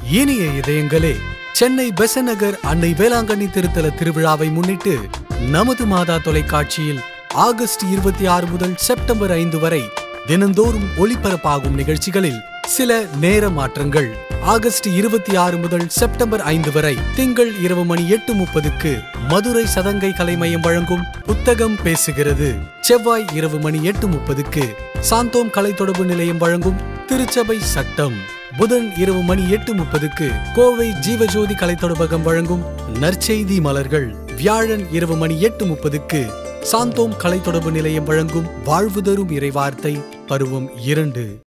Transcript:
இனிய இதயங்களே சென்னை பெசநகர் அன்னை வேளாங்கண்ணி திருத்தல திருவிழாவை முன்னிட்டு நமது மாதா தொலைக்காட்சியில் ஆகஸ்ட் இருபத்தி ஆறு முதல் செப்டம்பர் ஐந்து வரை தினந்தோறும் ஒளிபரப்பாகும் நிகழ்ச்சிகளில் சில நேர மாற்றங்கள் ஆகஸ்ட் இருபத்தி ஆறு முதல் செப்டம்பர் ஐந்து வரை திங்கள் இரவு மணி எட்டு முப்பதுக்கு மதுரை சதங்கை கலைமயம் வழங்கும் புத்தகம் பேசுகிறது செவ்வாய் இரவு மணி எட்டு முப்பதுக்கு சாந்தோம் கலை தொடர்பு நிலையம் வழங்கும் திருச்சபை சட்டம் புதன் இரவு மணி எட்டு முப்பதுக்கு கோவை ஜீவஜோதி கலைத்தொடர்பகம் வழங்கும் நற்செய்தி மலர்கள் வியாழன் இரவு மணி எட்டு முப்பதுக்கு சாந்தோம் கலைத்தொடர்பு நிலையம் வழங்கும் வாழ்வு தரும் இறைவார்த்தை பருவம் இரண்டு